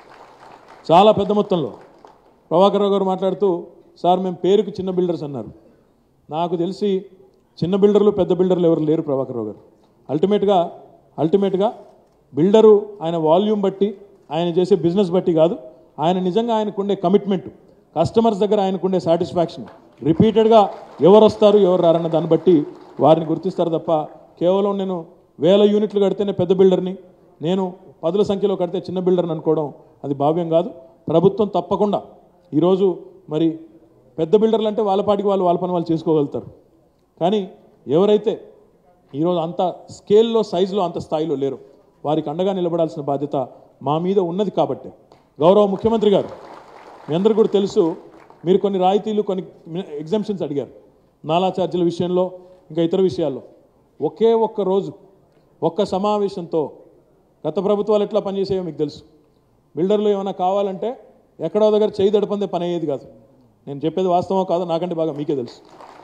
చాలా పెద్ద మొత్తంలో ప్రభాకర్ రావు గారు మాట్లాడుతూ సార్ మేము పేరుకు చిన్న బిల్డర్స్ అన్నారు నాకు తెలిసి చిన్న బిల్డర్లు పెద్ద బిల్డర్లు ఎవరు లేరు ప్రభాకర్ రావు గారు అల్టిమేట్గా అల్టిమేట్గా బిల్డరు ఆయన వాల్యూమ్ బట్టి ఆయన చేసే బిజినెస్ బట్టి కాదు ఆయన నిజంగా ఆయనకుండే కమిట్మెంట్ కస్టమర్స్ దగ్గర ఆయనకుండే సాటిస్ఫాక్షన్ రిపీటెడ్గా ఎవరు వస్తారు ఎవరు రారన్న దాన్ని బట్టి వారిని గుర్తిస్తారు తప్ప కేవలం నేను వేల యూనిట్లు కడితేనే పెద్ద బిల్డర్ని నేను పదుల సంఖ్యలో కడితే చిన్న బిల్డర్ని అనుకోవడం అది భావ్యం కాదు ప్రభుత్వం తప్పకుండా ఈరోజు మరి పెద్ద బిల్డర్లు అంటే వాళ్ళ పాటికి వాళ్ళు వాళ్ళ పని వాళ్ళు చేసుకోగలుగుతారు కానీ ఎవరైతే ఈరోజు అంత స్కేల్లో సైజులో అంత స్థాయిలో లేరు వారికి అండగా నిలబడాల్సిన బాధ్యత మా మీద ఉన్నది కాబట్టి గౌరవ ముఖ్యమంత్రి గారు మీ అందరికీ కూడా తెలుసు మీరు కొన్ని రాయితీలు కొన్ని ఎగ్జామ్షన్స్ అడిగారు నాలా ఛార్జీల విషయంలో ఇంకా ఇతర విషయాల్లో ఒకే ఒక్క రోజు ఒక్క సమావేశంతో గత ప్రభుత్వాలు ఎట్లా పనిచేసాయో మీకు తెలుసు బిల్డర్లు ఏమైనా కావాలంటే ఎక్కడో దగ్గర చేయి దడపందే పని అయ్యేది కాదు నేను చెప్పేది వాస్తవం కాదు నాకంటే బాగా మీకే తెలుసు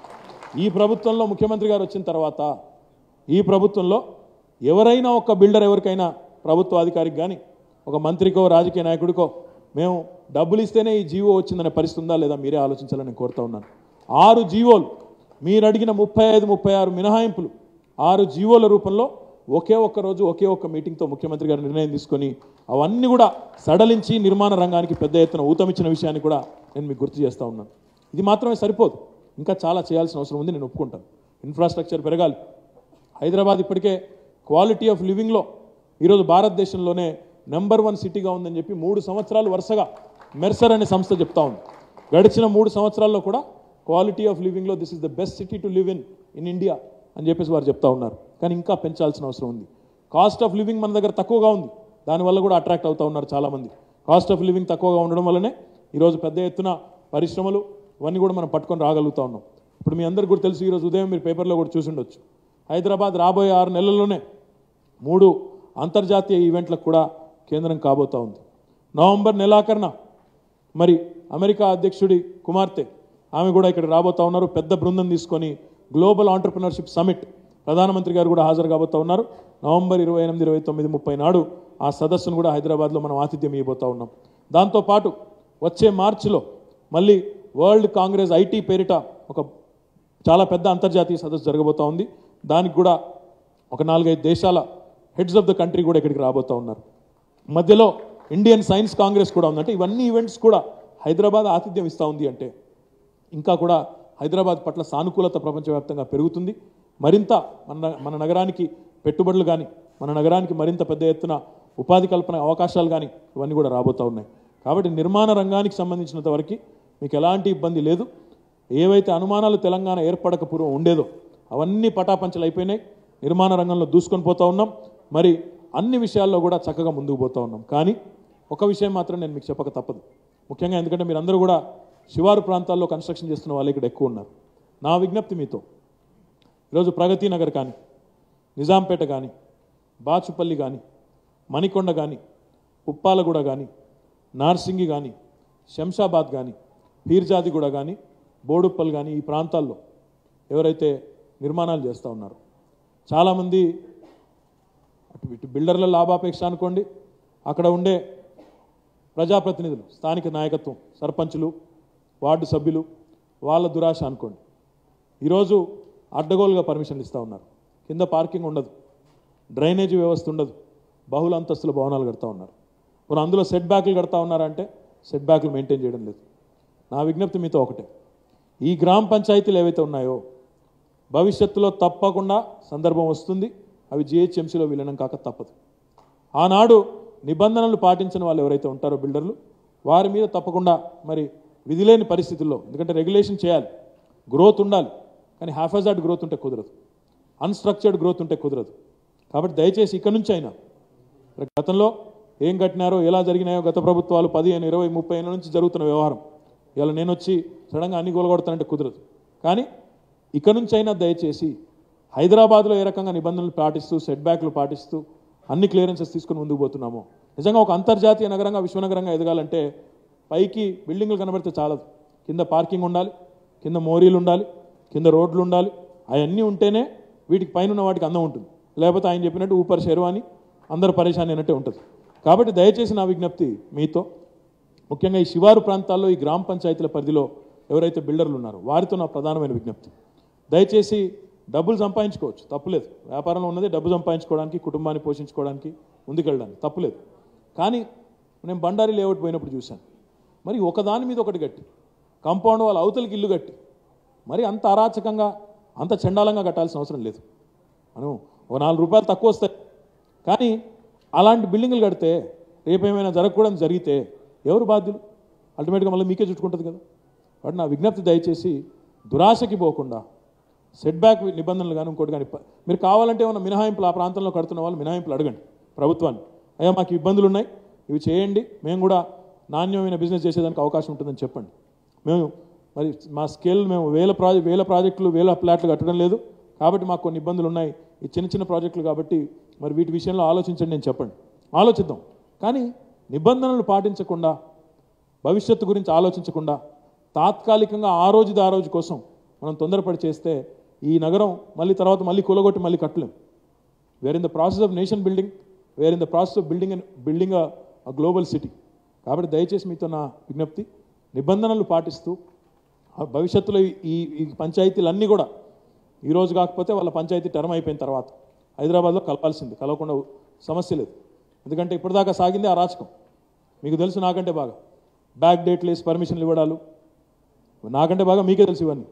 ఈ ప్రభుత్వంలో ముఖ్యమంత్రి గారు వచ్చిన తర్వాత ఈ ప్రభుత్వంలో ఎవరైనా ఒక బిల్డర్ ఎవరికైనా ప్రభుత్వ అధికారికి కానీ ఒక మంత్రికో రాజకీయ నాయకుడికో మేము డబ్బులు ఇస్తేనే ఈ జీవో వచ్చిందనే పరిస్థితి ఉందా లేదా మీరే ఆలోచించాలని నేను కోరుతా ఉన్నాను ఆరు జీవోలు మీరు అడిగిన ముప్పై ఐదు ముప్పై ఆరు మినహాయింపులు ఆరు జీవోల రూపంలో ఒకే ఒక్క రోజు ఒకే ఒక్క మీటింగ్తో ముఖ్యమంత్రి గారు నిర్ణయం తీసుకొని అవన్నీ కూడా సడలించి నిర్మాణ రంగానికి పెద్ద ఎత్తున ఊతమిచ్చిన విషయాన్ని కూడా నేను మీకు గుర్తు చేస్తూ ఉన్నాను ఇది మాత్రమే సరిపోదు ఇంకా చాలా చేయాల్సిన అవసరం ఉంది నేను ఒప్పుకుంటాను ఇన్ఫ్రాస్ట్రక్చర్ పెరగాలి హైదరాబాద్ ఇప్పటికే క్వాలిటీ ఆఫ్ లివింగ్లో ఈరోజు భారతదేశంలోనే నెంబర్ వన్ సిటీగా ఉందని చెప్పి మూడు సంవత్సరాలు వరుసగా మెర్సర్ అనే సంస్థ చెప్తా ఉంది గడిచిన మూడు సంవత్సరాల్లో కూడా క్వాలిటీ ఆఫ్ లివింగ్లో this is the best city to live in in India అని చెప్పేసి వారు చెప్తా ఉన్నారు కానీ ఇంకా పెంచాల్సిన అవసరం ఉంది కాస్ట్ ఆఫ్ లివింగ్ మన దగ్గర తక్కువగా ఉంది దానివల్ల కూడా అట్రాక్ట్ అవుతా ఉన్నారు చాలామంది కాస్ట్ ఆఫ్ లివింగ్ తక్కువగా ఉండడం వల్లనే ఈరోజు పెద్ద ఎత్తున పరిశ్రమలు ఇవన్నీ కూడా మనం పట్టుకొని రాగలుగుతా ఉన్నాం ఇప్పుడు మీ అందరికీ కూడా తెలుసు ఈరోజు ఉదయం మీరు పేపర్లో కూడా చూసి ఉండొచ్చు హైదరాబాద్ రాబోయే ఆరు నెలల్లోనే మూడు అంతర్జాతీయ ఈవెంట్లకు కూడా కేంద్రం కాబోతా ఉంది నవంబర్ నెలాఖరున మరి అమెరికా అధ్యక్షుడి కుమార్తె ఆమె కూడా ఇక్కడ రాబోతా ఉన్నారు పెద్ద బృందం తీసుకొని గ్లోబల్ ఆంటర్ప్రినర్షిప్ సమిట్ ప్రధానమంత్రి గారు కూడా హాజరు కాబోతా ఉన్నారు నవంబర్ ఇరవై ఎనిమిది ఇరవై తొమ్మిది ముప్పై నాడు ఆ సదస్సును కూడా హైదరాబాద్లో మనం ఆతిథ్యం ఇవ్వబోతా ఉన్నాం దాంతోపాటు వచ్చే మార్చిలో మళ్ళీ వరల్డ్ కాంగ్రెస్ ఐటీ పేరిట ఒక చాలా పెద్ద అంతర్జాతీయ సదస్సు జరగబోతా ఉంది దానికి కూడా ఒక నాలుగైదు దేశాల హెడ్స్ ఆఫ్ ద కంట్రీ కూడా ఇక్కడికి రాబోతా ఉన్నారు మధ్యలో ఇండియన్ సైన్స్ కాంగ్రెస్ కూడా ఉందంటే ఇవన్నీ ఈవెంట్స్ కూడా హైదరాబాద్ ఆతిథ్యం ఇస్తూ ఉంది అంటే ఇంకా కూడా హైదరాబాద్ పట్ల సానుకూలత ప్రపంచవ్యాప్తంగా పెరుగుతుంది మరింత మన మన నగరానికి పెట్టుబడులు కానీ మన నగరానికి మరింత పెద్ద ఎత్తున ఉపాధి కల్పన అవకాశాలు కానీ ఇవన్నీ కూడా రాబోతూ ఉన్నాయి కాబట్టి నిర్మాణ రంగానికి సంబంధించినంత వరకు మీకు ఎలాంటి ఇబ్బంది లేదు ఏవైతే అనుమానాలు తెలంగాణ ఏర్పడక పూర్వం ఉండేదో అవన్నీ పటాపంచలు అయిపోయినాయి నిర్మాణ రంగంలో దూసుకొని పోతా ఉన్నాం మరి అన్ని విషయాల్లో కూడా చక్కగా ముందుకు పోతా ఉన్నాం కానీ ఒక విషయం మాత్రం నేను మీకు చెప్పక తప్పదు ముఖ్యంగా ఎందుకంటే మీరందరూ కూడా శివారు ప్రాంతాల్లో కన్స్ట్రక్షన్ చేస్తున్న వాళ్ళు ఇక్కడ ఎక్కువ ఉన్నారు నా విజ్ఞప్తి మీతో ఈరోజు ప్రగతి నగర్ కానీ నిజాంపేట కానీ బాచుపల్లి కానీ మణికొండ కానీ ఉప్పాలగూడ కానీ నార్సింగి కానీ శంషాబాద్ కానీ పీర్జాదిగూడ కానీ బోడుప్పల్ కానీ ఈ ప్రాంతాల్లో ఎవరైతే నిర్మాణాలు చేస్తూ ఉన్నారో చాలామంది అటు ఇటు బిల్డర్ల లాభాపేక్ష అనుకోండి అక్కడ ఉండే ప్రజాప్రతినిధులు స్థానిక నాయకత్వం సర్పంచులు వార్డు సభ్యులు వాళ్ళ దురాశ అనుకోండి ఈరోజు అడ్డగోలుగా పర్మిషన్లు ఇస్తూ ఉన్నారు కింద పార్కింగ్ ఉండదు డ్రైనేజీ వ్యవస్థ ఉండదు బహుళ అంతస్తుల భవనాలు కడతా ఉన్నారు మరి అందులో సెట్ బ్యాక్లు కడతా ఉన్నారంటే సెట్ బ్యాక్లు మెయింటైన్ చేయడం లేదు నా విజ్ఞప్తి మీతో ఒకటే ఈ గ్రామ పంచాయతీలు ఏవైతే ఉన్నాయో భవిష్యత్తులో తప్పకుండా సందర్భం వస్తుంది అవి జిహెచ్ఎంసీలో విలీనం కాక తప్పదు ఆనాడు నిబంధనలు పాటించిన వాళ్ళు ఎవరైతే ఉంటారో బిల్డర్లు వారి మీద తప్పకుండా మరి విధిలేని పరిస్థితుల్లో ఎందుకంటే రెగ్యులేషన్ చేయాలి గ్రోత్ ఉండాలి కానీ హ్యాఫాజార్డ్ గ్రోత్ ఉంటే కుదరదు అన్స్ట్రక్చర్డ్ గ్రోత్ ఉంటే కుదరదు కాబట్టి దయచేసి ఇక్కడి నుంచి అయినా మరి గతంలో ఏం కట్టినారో ఎలా జరిగినాయో గత ప్రభుత్వాలు పదిహేను ఇరవై ముప్పై ఏళ్ళ నుంచి జరుగుతున్న వ్యవహారం ఇలా నేను వచ్చి సడన్గా అన్ని గోలగొడతానంటే కుదరదు కానీ ఇక నుంచి అయినా దయచేసి హైదరాబాద్లో ఏ రకంగా నిబంధనలు పాటిస్తూ సెట్ బ్యాక్లు పాటిస్తూ అన్ని క్లియరెన్సెస్ తీసుకుని ముందుకు పోతున్నామో నిజంగా ఒక అంతర్జాతీయ నగరంగా విశ్వనగరంగా ఎదగాలంటే పైకి బిల్డింగ్లు కనబడితే చాలదు కింద పార్కింగ్ ఉండాలి కింద మోరీలు ఉండాలి కింద రోడ్లు ఉండాలి అవన్నీ ఉంటేనే వీటికి పైన ఉన్న వాటికి అందం ఉంటుంది లేకపోతే ఆయన చెప్పినట్టు ఊపర్ శర్వాని అందరు పరేషాని అన్నట్టే ఉంటుంది కాబట్టి దయచేసి నా విజ్ఞప్తి మీతో ముఖ్యంగా ఈ శివారు ప్రాంతాల్లో ఈ గ్రామ పంచాయతీల పరిధిలో ఎవరైతే బిల్డర్లు ఉన్నారో వారితో నా ప్రధానమైన విజ్ఞప్తి దయచేసి డబ్బులు సంపాదించుకోవచ్చు తప్పులేదు వ్యాపారంలో ఉన్నది డబ్బు సంపాదించుకోవడానికి కుటుంబాన్ని పోషించుకోవడానికి ముందుకెళ్ళడానికి తప్పులేదు కానీ నేను బండారి లేఅవుట్ పోయినప్పుడు చూశాను మరి ఒకదాని మీద ఒకటి కట్టి కాంపౌండ్ వాళ్ళ అవతలికి ఇల్లు కట్టి మరి అంత అరాచకంగా అంత చండాలంగా కట్టాల్సిన అవసరం లేదు మనం ఒక నాలుగు రూపాయలు తక్కువ వస్తాయి కానీ అలాంటి బిల్డింగ్లు కడితే రేపేమైనా జరగకూడదు జరిగితే ఎవరు బాధ్యులు అల్టిమేట్గా మళ్ళీ మీకే చుట్టుకుంటుంది కదా కాబట్టి నా విజ్ఞప్తి దయచేసి దురాశకి పోకుండా సెట్ బ్యాక్ నిబంధనలు కానీ ఇంకోటి కానీ ప- మీరు కావాలంటే ఏమైనా మినహాయింపులు ఆ ప్రాంతంలో కడుతున్న వాళ్ళు మినహాయింపులు అడగండి ప్రభుత్వాన్ని అయ్యా మాకు ఇబ్బందులు ఉన్నాయి ఇవి చేయండి మేము కూడా నాణ్యమైన బిజినెస్ చేసేదానికి అవకాశం ఉంటుందని చెప్పండి మేము మరి మా స్కేల్ మేము వేల ప్రాజెక్ట్ వేల ప్రాజెక్టులు వేల ప్లాట్లు కట్టడం లేదు కాబట్టి మాకు కొన్ని ఇబ్బందులు ఉన్నాయి ఈ చిన్న చిన్న ప్రాజెక్టులు కాబట్టి మరి వీటి విషయంలో ఆలోచించండి నేను చెప్పండి ఆలోచిద్దాం కానీ నిబంధనలు పాటించకుండా భవిష్యత్తు గురించి ఆలోచించకుండా తాత్కాలికంగా ఆ రోజుది ఆ రోజు కోసం మనం తొందరపడి చేస్తే ఈ నగరం మళ్ళీ తర్వాత మళ్ళీ కూలగొట్టి మళ్ళీ కట్టలేం where in the process of nation building where in the process of building building a global city కాబట్టి దయచేసి మీతో నా విజ్ఞప్తి నిబంధనలు పాటిస్తూ ఆ భవిష్యత్తులో ఈ ఈ పంచాయతీలన్నీ కూడా ఈ రోజు కాకపోతే వాళ్ళ పంచాయతీ టర్మ్ అయిపోయిన తర్వాత హైదరాబాద్లో కలపాల్సింది కలవకుండా సమస్య లేదు ఎందుకంటే ఇప్పటిదాకా సాగింది ఆ రాచకం మీకు తెలుసు నాకంటే బాగా బ్యాక్ డేట్లు వేసి పర్మిషన్లు ఇవ్వడాలు నాకంటే బాగా మీకే తెలుసు ఇవన్నీ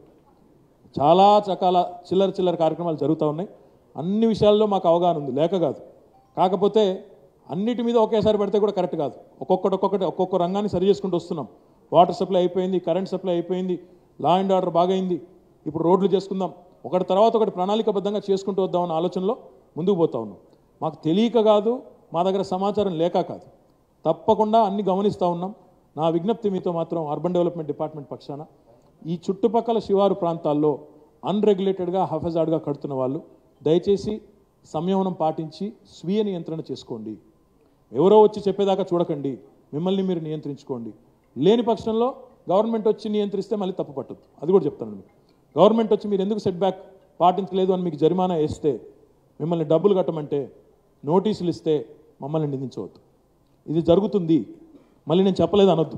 చాలా రకాల చిల్లర చిల్లర కార్యక్రమాలు జరుగుతూ ఉన్నాయి అన్ని విషయాల్లో మాకు అవగాహన ఉంది లేక కాదు కాకపోతే అన్నిటి మీద ఒకేసారి పెడితే కూడా కరెక్ట్ కాదు ఒక్కొక్కటి ఒక్కొక్కటి ఒక్కొక్క రంగాన్ని సరి చేసుకుంటూ వస్తున్నాం వాటర్ సప్లై అయిపోయింది కరెంట్ సప్లై అయిపోయింది లా అండ్ ఆర్డర్ బాగైంది ఇప్పుడు రోడ్లు చేసుకుందాం ఒకటి తర్వాత ఒకటి ప్రణాళికబద్ధంగా చేసుకుంటూ వద్దామన్న ఆలోచనలో ముందుకు పోతా ఉన్నాం మాకు తెలియక కాదు మా దగ్గర సమాచారం లేక కాదు తప్పకుండా అన్ని గమనిస్తూ ఉన్నాం నా విజ్ఞప్తి మీతో మాత్రం అర్బన్ డెవలప్మెంట్ డిపార్ట్మెంట్ పక్షాన ఈ చుట్టుపక్కల శివారు ప్రాంతాల్లో అన్రెగ్యులేటెడ్గా హఫజాడ్గా కడుతున్న వాళ్ళు దయచేసి సంయమనం పాటించి స్వీయ నియంత్రణ చేసుకోండి ఎవరో వచ్చి చెప్పేదాకా చూడకండి మిమ్మల్ని మీరు నియంత్రించుకోండి లేని పక్షంలో గవర్నమెంట్ వచ్చి నియంత్రిస్తే మళ్ళీ తప్పు పట్టదు అది కూడా చెప్తాను మీకు గవర్నమెంట్ వచ్చి మీరు ఎందుకు సెట్ బ్యాక్ పాటించలేదు అని మీకు జరిమానా వేస్తే మిమ్మల్ని డబ్బులు కట్టమంటే నోటీసులు ఇస్తే మమ్మల్ని నిందించవద్దు ఇది జరుగుతుంది మళ్ళీ నేను చెప్పలేదు అనొద్దు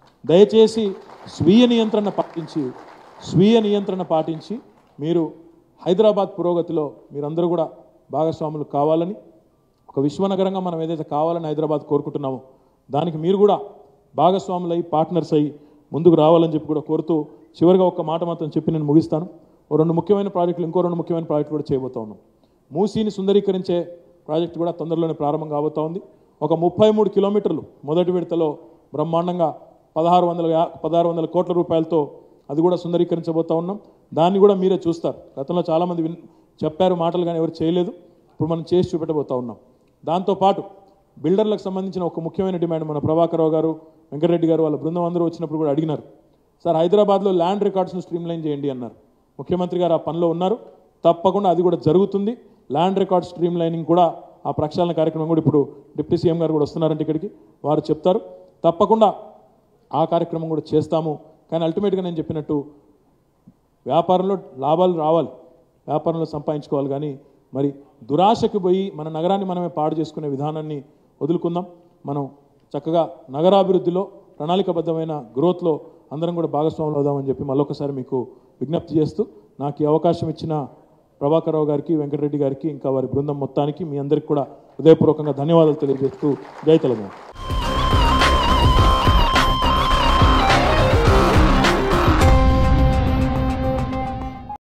దయచేసి స్వీయ నియంత్రణ పాటించి స్వీయ నియంత్రణ పాటించి మీరు హైదరాబాద్ పురోగతిలో మీరందరూ కూడా భాగస్వాములు కావాలని ఒక విశ్వనగరంగా మనం ఏదైతే కావాలని హైదరాబాద్ కోరుకుంటున్నామో దానికి మీరు కూడా భాగస్వాములు అయ్యి పార్ట్నర్స్ అయ్యి ముందుకు రావాలని చెప్పి కూడా కోరుతూ చివరిగా ఒక మాట మాత్రం చెప్పి నేను ముగిస్తాను ఓ రెండు ముఖ్యమైన ప్రాజెక్టులు ఇంకో రెండు ముఖ్యమైన ప్రాజెక్టులు కూడా చేయబోతా ఉన్నాం మూసీని సుందరీకరించే ప్రాజెక్టు కూడా తొందరలోనే ప్రారంభం కాబోతా ఉంది ఒక ముప్పై మూడు కిలోమీటర్లు మొదటి విడతలో బ్రహ్మాండంగా పదహారు వందల యా- పదహారు వందల కోట్ల రూపాయలతో అది కూడా సుందరీకరించబోతా ఉన్నాం దాన్ని కూడా మీరే చూస్తారు గతంలో చాలామంది విన్ చెప్పారు మాటలు కానీ ఎవరు చేయలేదు ఇప్పుడు మనం చేసి చూపెట్టబోతా ఉన్నాం దాంతోపాటు బిల్డర్లకు సంబంధించిన ఒక ముఖ్యమైన డిమాండ్ మన ప్రభాకరరావు గారు వెంకటరెడ్డి గారు వాళ్ళ బృందం అందరూ వచ్చినప్పుడు కూడా అడిగినారు సార్ హైదరాబాద్లో ల్యాండ్ రికార్డ్స్ను స్ట్రీమ్లైన్ చేయండి అన్నారు ముఖ్యమంత్రి గారు ఆ పనిలో ఉన్నారు తప్పకుండా అది కూడా జరుగుతుంది ల్యాండ్ రికార్డ్ స్ట్రీమ్ లైనింగ్ కూడా ఆ ప్రక్షాళన కార్యక్రమం కూడా ఇప్పుడు డిప్యూటీ సీఎం గారు కూడా వస్తున్నారంటే ఇక్కడికి వారు చెప్తారు తప్పకుండా ఆ కార్యక్రమం కూడా చేస్తాము కానీ అల్టిమేట్గా నేను చెప్పినట్టు వ్యాపారంలో లాభాలు రావాలి వ్యాపారంలో సంపాదించుకోవాలి కానీ మరి దురాశకి పోయి మన నగరాన్ని మనమే పాడు చేసుకునే విధానాన్ని వదులుకుందాం మనం చక్కగా నగరాభివృద్ధిలో ప్రణాళికబద్ధమైన గ్రోత్లో అందరం కూడా భాగస్వాములు అవుదామని చెప్పి మళ్ళొకసారి మీకు విజ్ఞప్తి చేస్తూ నాకు ఈ అవకాశం ఇచ్చిన ప్రభాకరరావు గారికి వెంకటరెడ్డి గారికి ఇంకా వారి బృందం మొత్తానికి మీ అందరికీ కూడా హృదయపూర్వకంగా ధన్యవాదాలు తెలియజేస్తూ జై తెలంగాణ